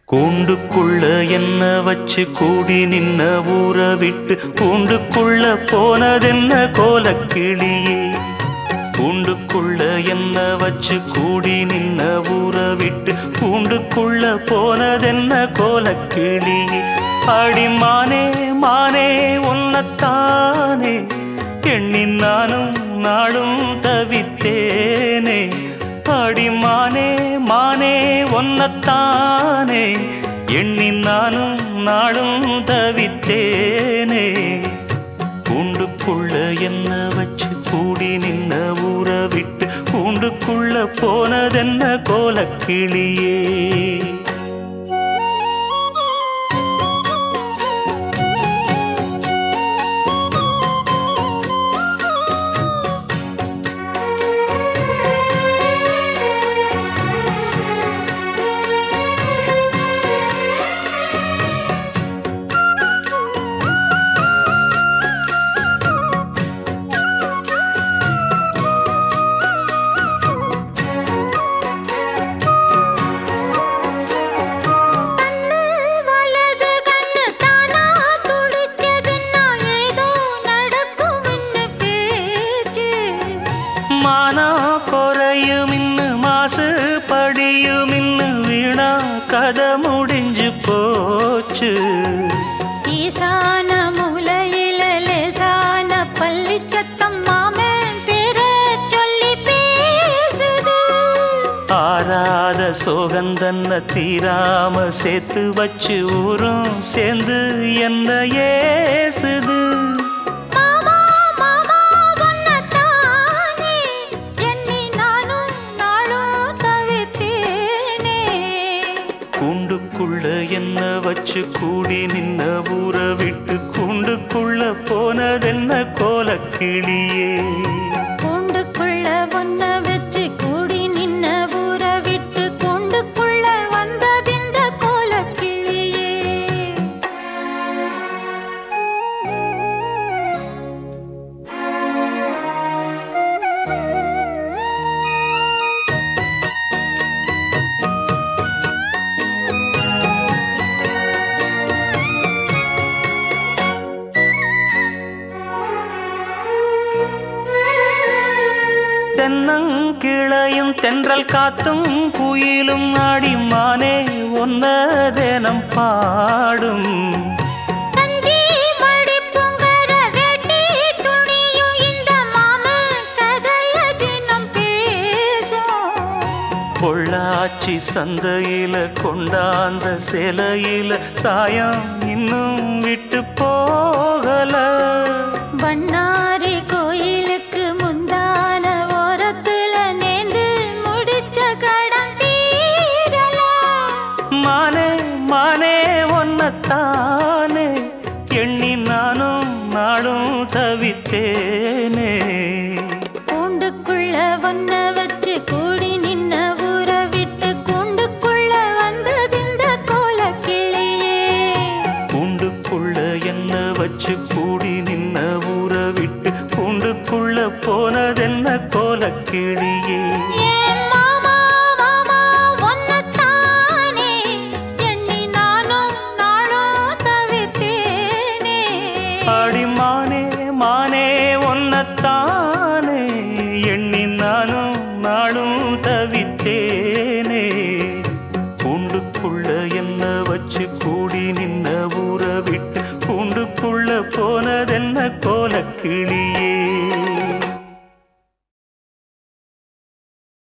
கூண்டுக்குள்ள என்ன வச்சு கூடி நின்ன ஊற விட்டு கூண்டுக்குள்ள போனதென்ன கோலக்கிளியே கூண்டுக்குள்ள என்ன வச்சு கூடி நின்ன ஊற விட்டு கூண்டுக்குள்ள போனதென்ன கோலக்கிளியே அடி மானே மானே உன்னத்தானே எண்ணி நானும் நாளும் தவித்தேனே அடி மானே மானே ஒன்னத்தானே எண்ணி நானும் நாளும் தவித்தேனே கூண்டுக்குள்ள என்ன வச்சு கூடி நின்ன ஊற விட்டு கூண்டுக்குள்ள போனதென்ன கோலக்கிளியே வலது கண்ணு தானா துடிச்சதுன்னா ஏதோ நடக்கும்னு பேச்சு மானா குறையும் இன்னு மாசு படியும் இன்னு வீணா கதை முடிஞ்சு போச்சு ஈசான மூலையில லேசான பள்ளி சத்தம் மாமன் பேர சொல்லி பேசுது ஆறாத சோகந்தன்ன தீராம சேர்த்து வச்சு ஊரும் சேர்ந்து என்ன ஏசுது மாமா மாமா உன்னத்தானே எண்ணி நானும் நாளும் தவித்தேனே கூண்டுக்குள்ள என்ன வச்சு கூடி நின்ன ஊற விட்டு கூண்டுக்குள்ள போனதென்ன கோலக்கிளியே கூண்டுக்குள்ள ஒன்ன வச்சு கூடி நின்ன ஊற விட்டு கூண்டுக்குள்ள வந்ததிந்த கோலக்கிளியே தென்னங்கிளையும் தென்றல் காத்தும் குயிலும் ஆடி மானே ஒன்ன தினம் பாடும் தஞ்சி மடிப்புங்கர வேட்டி துணியும் இந்த மாமன் கதைய தினம் பேசும் பொள்ளாச்சி சந்தையில கொண்டாந்த சிலையில சாயம் இன்னும் விட்டு போகல பண்ணாரி கோயிலுக்கு முந்தான ஓரத்துல நேந்து முடிச்ச கடன் தீரல மானே மானே ஒன்னத்தானே எண்ணி நானும் நாடும் தவித்தேனே கூண்டுக்குள்ள ஒன்ன வச்சு கூடி நின்ன ஊற விட்டு கூண்டுக்குள்ள வந்ததிந்த கோலக்கிளியே கூண்டுக்குள்ள என்ன வச்சு கூடி நின்ன ஊற விட்டு கூண்டுக்குள்ள போனதென்ன கோலக்கிளியே ஏன் மாமா மாமா உன்னத்தானே எண்ணி நானும் நாளும் தவித்தேனே ஆடி மானே மானே ஒன்னத்தானே எண்ணி நானும் நாளும் தவித்தேனே கூண்டுக்குள்ள என்ன வச்சு கூடி நின்ன ஊற விட்டு கூண்டுக்குள்ள போனதென்ன கோலக்கிளியே